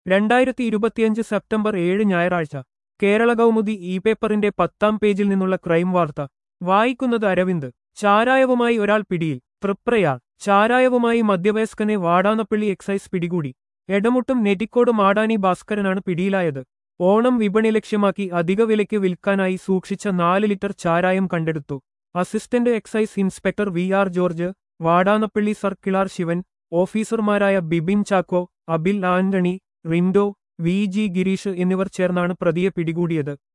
രണ്ടായിരത്തി ഇരുപത്തിയഞ്ച് സെപ്റ്റംബർ ഏഴ് ഞായറാഴ്ച കേരള കൗമുദി ഇ പേപ്പറിന്റെ പത്താം പേജിൽ നിന്നുള്ള ക്രൈം വാർത്ത വായിക്കുന്നത് അരവിന്ദ് ചാരായവുമായി ഒരാൾ പിടിയിൽ തൃപ്രയാർ ചാരായവുമായി മധ്യവയസ്കനെ വാടാനപ്പള്ളി എക്സൈസ് പിടികൂടി എടമുട്ടും നെറ്റിക്കോട് മാടാനി ഭാസ്കരനാണ് പിടിയിലായത് ഓണം വിപണി ലക്ഷ്യമാക്കി അധിക വിലയ്ക്ക് വിൽക്കാനായി സൂക്ഷിച്ച നാല് ലിറ്റർ ചാരായം കണ്ടെടുത്തു assistant excise inspector V R George Vadanappally സർക്കിളാർ ശിവൻ ഓഫീസർമാരായ Bibin Chacko Abil Antony Rindo V G Gireesh എന്നിവർ ചേർന്നാണ് പ്രതിയെ പിടികൂടിയത്